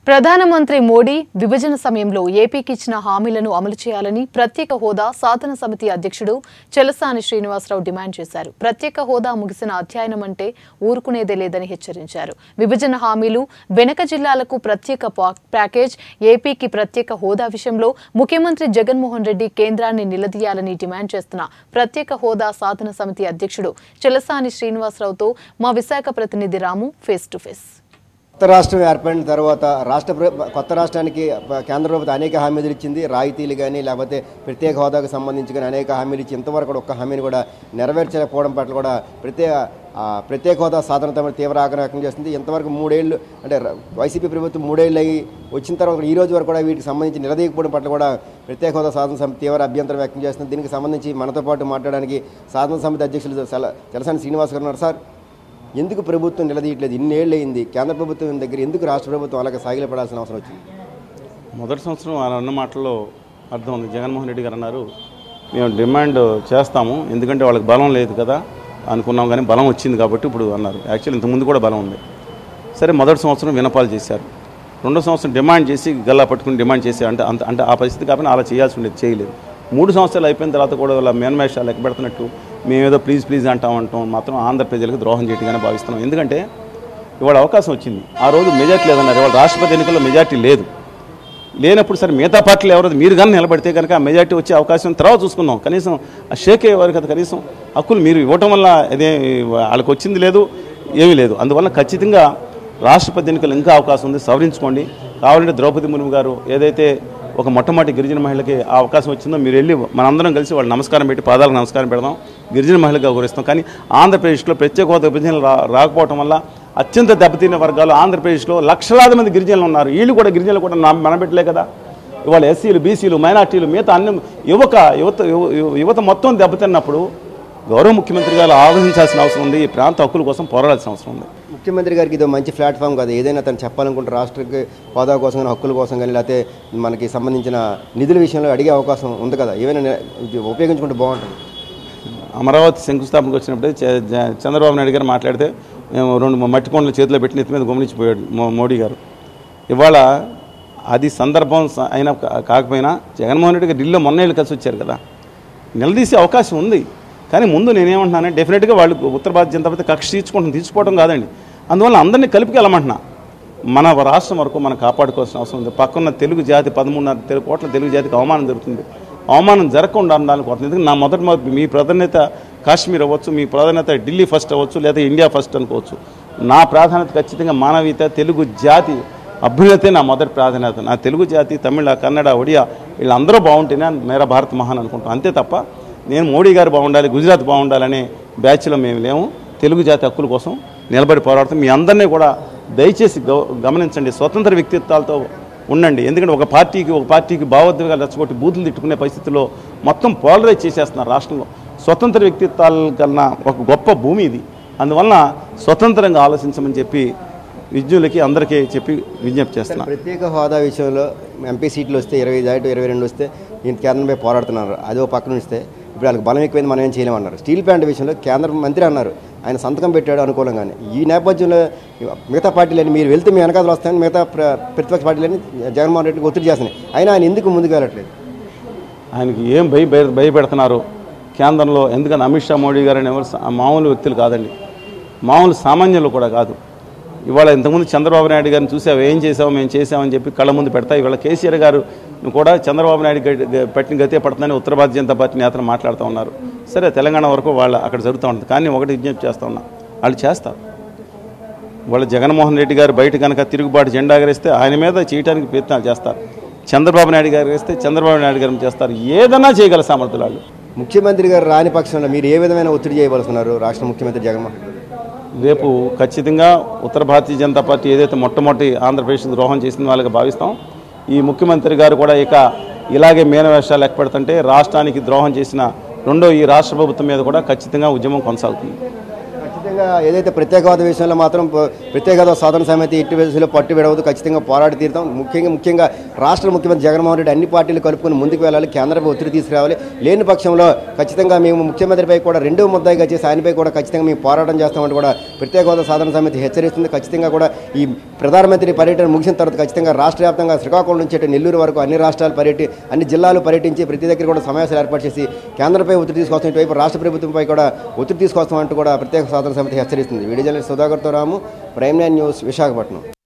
ప్రధానమంత్రి మోడీ విభజన సమయంలో ఏపీకి ఇచ్చిన హామీలను అమలు చేయాలని ప్రత్యేక హోదా సాధన సమితి అధ్యక్షుడు చెలసాని శ్రీనివాసరావు డిమాండ్ చేశారు ప్రత్యేక హోదా ముగిసిన అధ్యయనం అంటే ఊరుకునేదే లేదని హెచ్చరించారు విభజన హామీలు వెనక జిల్లాలకు ప్రత్యేక పా- ప్యాకేజ్ ఏపీకి ప్రత్యేక హోదా విషయంలో ముఖ్యమంత్రి జగన్మోహన్ రెడ్డి కేంద్రాన్ని నిలదీయాలని డిమాండ్ చేస్తున్న ప్రత్యేక హోదా సాధన సమితి అధ్యక్షుడు చెలసాని శ్రీనివాసరావుతో మా విశాఖ ప్రతినిధి రాము ఫేస్ టు ఫేస్ కొత్త రాష్ట్రం ఏర్పడిన తర్వాత రాష్ట్ర ప్ర- కొత్త రాష్ట్రానికి ప- కేంద్ర ప్రభుత్వం అనేక హామీలు ఇచ్చింది రాయితీలు కానీ లేకపోతే ప్రత్యేక హోదాకు సంబంధించి కానీ అనేక హామీలు ఇచ్చి ఇంతవరకు కూడా ఒక్క హామీని కూడా నెరవేర్చకపోవడం పట్ల కూడా ప్రత్యేక ఆ, ప్రత్యేక హోదా సాధన తమ తీవ్ర ఆగ్రహం వ్యక్తం చేస్తుంది ఇంతవరకు మూడేళ్ళు అంటే ర- వైసీపీ ప్రభుత్వం మూడేళ్ళు అయ్యి వచ్చిన తర్వాత ఈ రోజు వరకు కూడా వీటికి సంబంధించి నిలదీయకపోవడం పట్ల కూడా ప్రత్యేక హోదా సాధన సమితి తీవ్ర అభ్యంతరం వ్యక్తం చేస్తుంది దీనికి సంబంధించి మనతో పాటు మాట్లాడడానికి సాధన సమితి అధ్యక్షులు సెల- తెలసాని శ్రీనివాస్ గారు ఉన్నారు సార్ ఎందుకు ప్రభుత్వం నిలదీయట్లేదు ఇన్నేళ్ళు అయింది కేంద్ర ప్రభుత్వం దగ్గర ఎందుకు రాష్ట్ర ప్రభుత్వం అలాగే సాగిలపడాల్సిన అవసరం వచ్చింది మొదటి సంవత్సరం ఆయన అన్న మాటల్లో అర్థం ఉంది జగన్మోహన్ రెడ్డి గారు అన్నారు మేము డిమాండ్ చేస్తాము ఎందుకంటే వాళ్ళకి బలం లేదు కదా అనుకున్నాం కానీ బలం వచ్చింది కాబట్టి ఇప్పుడు అన్నారు యాక్చువల్లీ ఇంతకుముందు కూడా బలం ఉంది సరే మొదటి సంవత్సరం వినపాలు చేశారు రెండో సంవత్సరం డిమాండ్ చేసి గల్లా పట్టుకుని డిమాండ్ చేసి అంటే అంత అంటే ఆ పరిస్థితి కాబట్టి అలా చేయాల్సి ఉండేది చేయలేదు మూడు సంవత్సరాలు అయిపోయిన తర్వాత కూడా వాళ్ళ మేనమేషాలు లెక్క పెడుతున్నట్టు మేమేదో ప్లీజ్ ప్లీజ్ అంటాం అంటాం మాత్రం ఆంధ్ర ప్రజలకు ద్రోహం చేయటంగానే భావిస్తున్నాం ఎందుకంటే ఇవాళ అవకాశం వచ్చింది ఆ రోజు మెజార్టీ లేదన్నారు ఇవాళ రాష్ట్రపతి ఎన్నికల్లో మెజార్టీ లేదు లేనప్పుడు సరే మిగతా పార్టీలు ఎవరైతే మీరు కానీ నిలబడితే కనుక ఆ మెజార్టీ వచ్చే అవకాశం తర్వాత చూసుకుందాం కనీసం ఆ షేక్ అయ్యేవారు కదా కనీసం హక్కులు మీరు ఇవ్వటం వల్ల అదే వాళ్ళకి వచ్చింది లేదు ఏమీ లేదు అందువల్ల ఖచ్చితంగా రాష్ట్రపతి ఎన్నికలు ఇంకా అవకాశం ఉంది సవరించుకోండి కావాలంటే ద్రౌపది ముర్ము గారు ఏదైతే ఒక మొట్టమొదటి గిరిజన మహిళకి ఆ అవకాశం వచ్చిందో మీరు వెళ్ళి మనందరం కలిసి వాళ్ళు నమస్కారం పెట్టి పాదాలకు నమస్కారం పెడదాం గిరిజన మహిళగా గౌరవిస్తాం కానీ ఆంధ్రప్రదేశ్లో ప్రత్యేక హోదా విభజనలు రా రాకపోవటం వల్ల అత్యంత దెబ్బతిన్న వర్గాలు ఆంధ్రప్రదేశ్లో లక్షలాది మంది గిరిజనులు ఉన్నారు వీళ్ళు కూడా గిరిజనులు కూడా నా- మనబెట్టలే కదా ఇవాళ ఎస్సీలు బీసీలు మైనార్టీలు మిగతా అన్ని యువక యువత యువ- యువ- యువత మొత్తం దెబ్బతిన్నప్పుడు గౌరవ ముఖ్యమంత్రి గారు ఆలోచించాల్సిన అవసరం ఉంది ఈ ప్రాంత హక్కుల కోసం పోరాడాల్సిన అవసరం ఉంది ముఖ్యమంత్రి గారికి ఇది మంచి ప్లాట్ఫామ్ కాదు ఏదైనా తను చెప్పాలనుకుంటే రాష్ట్రకి హోదా కోసం కానీ హక్కుల కోసం కానీ లేకపోతే మనకి సంబంధించిన నిధుల విషయంలో అడిగే అవకాశం ఉంది కదా ఏమైనా నే- ఇది ఉపయోగించుకుంటే బాగుంటుంది అమరావతి శంకుస్థాపనకు వచ్చినప్పుడే చ- జ- చంద్రబాబు నాయుడు గారు మాట్లాడితే మేము రెండు మట్టి కొండలు చేతిలో పెట్టి నెత్తి మీద గమనించిపోయాడు మో- మోడీ గారు ఇవాళ అది సందర్భం స- అయినా కా- కాకపోయినా జగన్మోహన్ రెడ్డి గారు ఢిల్లీలో మొన్న ఏళ్ళు కలిసి వచ్చారు కదా నిలదీసే అవకాశం ఉంది కానీ ముందు నేనేమంటున్నానంటే డెఫినెట్గా వాళ్ళు ఉత్తర భారత జనతా పార్టీ కక్ష తీర్చుకుంటాం తీర్చుకోవడం కాదండి అందువల్ల అందరినీ కలిపి వెళ్ళమంటున్నా మన రాష్ట్రం వరకు మనం కాపాడుకోవాల్సిన అవసరం ఉంది పక్కన తెలుగు జాతి పదమూడున్నర తెలుగు కోట్ల తెలుగు జాతికి అవమానం జరుగుతుంది అవమానం జరగకుండా ఉండాలని కోరుతుంది ఎందుకంటే నా మొదటి మొదటి మీ ప్రాధాన్యత కాశ్మీర్ అవ్వచ్చు మీ ప్రాధాన్యత ఢిల్లీ ఫస్ట్ అవ్వచ్చు లేదా ఇండియా ఫస్ట్ అనుకోవచ్చు నా ప్రాధాన్యత ఖచ్చితంగా మానవీయత తెలుగు జాతి అభ్యున్నతే నా మొదటి ప్రాధాన్యత నా తెలుగు జాతి తమిళ కన్నడ ఒడియా వీళ్ళందరూ బాగుంటేనే మేరా భారత్ మహాన్ అనుకుంటాం అంతే తప్ప నేను మోడీ గారు బాగుండాలి గుజరాత్ బాగుండాలనే బ్యాచ్లో మేము లేము తెలుగు జాతి హక్కుల కోసం నిలబడి పోరాడుతాం మీ అందరినీ కూడా దయచేసి గౌ- గమనించండి స్వతంత్ర వ్యక్తిత్వాలతో ఉండండి ఎందుకంటే ఒక పార్టీకి ఒక పార్టీకి భావోద్వేగాలు రెచ్చగొట్టి బూతులు తిట్టుకునే పరిస్థితిలో మొత్తం పోలరైజ్ చేసేస్తున్నారు రాష్ట్రంలో స్వతంత్ర వ్యక్తిత్వాల కన్నా ఒక గొప్ప భూమి ఇది అందువలన స్వతంత్రంగా ఆలోచించమని చెప్పి విద్యులకి అందరికీ చెప్పి విజ్ఞప్తి చేస్తున్నాను ప్రత్యేక హోదా విషయంలో ఎంపీ సీట్లు వస్తే ఇరవై దాటి ఇరవై రెండు వస్తే ఈయన కేంద్రంపై పోరాడుతున్నారు అది ఒక పక్కన ఉంచితే ఇప్పుడు వాళ్ళకి బలం ఎక్కువైంది మనం ఏం చేయలేమన్నారు స్టీల్ ప్లాంట్ విషయంలో కేంద్ర మంత్రి అన్నారు ఆయన సంతకం పెట్టాడు అనుకూలంగానే ఈ నేపథ్యంలో మిగతా పార్టీలని మీరు వెళ్తే మీ వెనకాల వస్తాయని మిగతా ప్ర- ప్రతిపక్ష పార్టీలని జగన్మోహన్ రెడ్డికి ఒత్తిడి చేస్తున్నాయి అయినా ఆయన ఎందుకు ముందుకు వెళ్ళట్లేదు ఆయనకి ఏం భయ భయ- భయపెడుతున్నారు కేంద్రంలో ఎందుకని అమిత్ షా మోడీ గారు ఎవరు సా- మామూలు వ్యక్తులు కాదండి మామూలు సామాన్యులు కూడా కాదు ఇవాళ ఇంతకుముందు చంద్రబాబు నాయుడు గారిని చూసావు ఏం చేసావు మేము చేసామని చెప్పి కళ్ళ ముందు పెడతా ఇవాళ కేసీఆర్ గారు కూడా చంద్రబాబు నాయుడు గ- గ- పెట్టిన గతే పడుతుందని ఉత్తర భారతీయ జనతా పార్టీ నేతలు మాట్లాడుతూ ఉన్నారు సరే తెలంగాణ వరకు వాళ్ళ అక్కడ జరుగుతూ ఉంటుంది కానీ ఒకటి విజ్ఞప్తి చేస్తూ ఉన్నా వాళ్ళు చేస్తారు వాళ్ళ జగన్మోహన్ రెడ్డి గారు బయట కనుక తిరుగుబాటు జెండా ఎగరేస్తే ఆయన మీద చేయడానికి ప్రయత్నాలు చేస్తారు చంద్రబాబు నాయుడు గారు ఎగరేస్తే చంద్రబాబు నాయుడు గారు చేస్తారు ఏదన్నా చేయగల సామర్థ్యాలు వాళ్ళు ముఖ్యమంత్రి గారు రాని పక్షంలో మీరు ఏ విధమైన ఒత్తిడి చేయవలసినారు రాష్ట్ర ముఖ్యమంత్రి జగన్మోహన్ రెడ్డి రేపు ఖచ్చితంగా ఉత్తర భారతీయ జనతా పార్టీ ఏదైతే మొట్టమొదటి ఆంధ్రప్రదేశ్ ద్రోహం చేసిన వాళ్ళకి భావిస్తాం ఈ ముఖ్యమంత్రి గారు కూడా ఇక ఇలాగే మేనవేషాలు లెక్కపెడుతుంటే రాష్ట్రానికి ద్రోహం చేసిన రెండో ఈ రాష్ట్ర ప్రభుత్వం మీద కూడా ఖచ్చితంగా ఉద్యమం కొనసాగుతుంది ఖచ్చితంగా ముఖ్యంగా ఏదైతే ప్రత్యేక హోదా విషయంలో మాత్రం ప- ప్రత్యేక హోదా సాధన సమితి ఇట్టి విషయంలో పట్టు విడవదు ఖచ్చితంగా పోరాడి తీరుతాం ముఖ్యంగా ముఖ్యంగా రాష్ట్ర ముఖ్యమంత్రి జగన్మోహన్ రెడ్డి అన్ని పార్టీలు కలుపుకొని ముందుకు వెళ్ళాలి కేంద్రంపై ఒత్తిడి తీసుకురావాలి లేని పక్షంలో ఖచ్చితంగా మేము ముఖ్యమంత్రిపై కూడా రెండవ ముద్దాయిగా చేసి ఆయనపై కూడా ఖచ్చితంగా మేము పోరాటం చేస్తామంటే కూడా ప్రత్యేక హోదా సాధన సమితి హెచ్చరిస్తుంది ఖచ్చితంగా కూడా ఈ ప్రధానమంత్రి పర్యటన ముగిసిన తర్వాత ఖచ్చితంగా రాష్ట్ర వ్యాప్తంగా శ్రీకాకుళం నుంచి అటు నెల్లూరు వరకు అన్ని రాష్ట్రాలు పర్యటి అన్ని జిల్లాలు పర్యటించి ప్రతి దగ్గర కూడా సమావేశాలు ఏర్పాటు చేసి కేంద్రంపై ఒత్తిడి తీసుకొస్తాం ఇటువైపు రాష్ట్ర ప్రభుత్వంపై కూడా ఒత్తిడి తీసుకొస్తామంటూ కూడా ప్రత్యేక సాధన సమితి హెచ్చరిస్తుంది వీడియో జర్నలిస్ట్ సుధాకర్తో Ramu Prime Nine News Visakhapatnam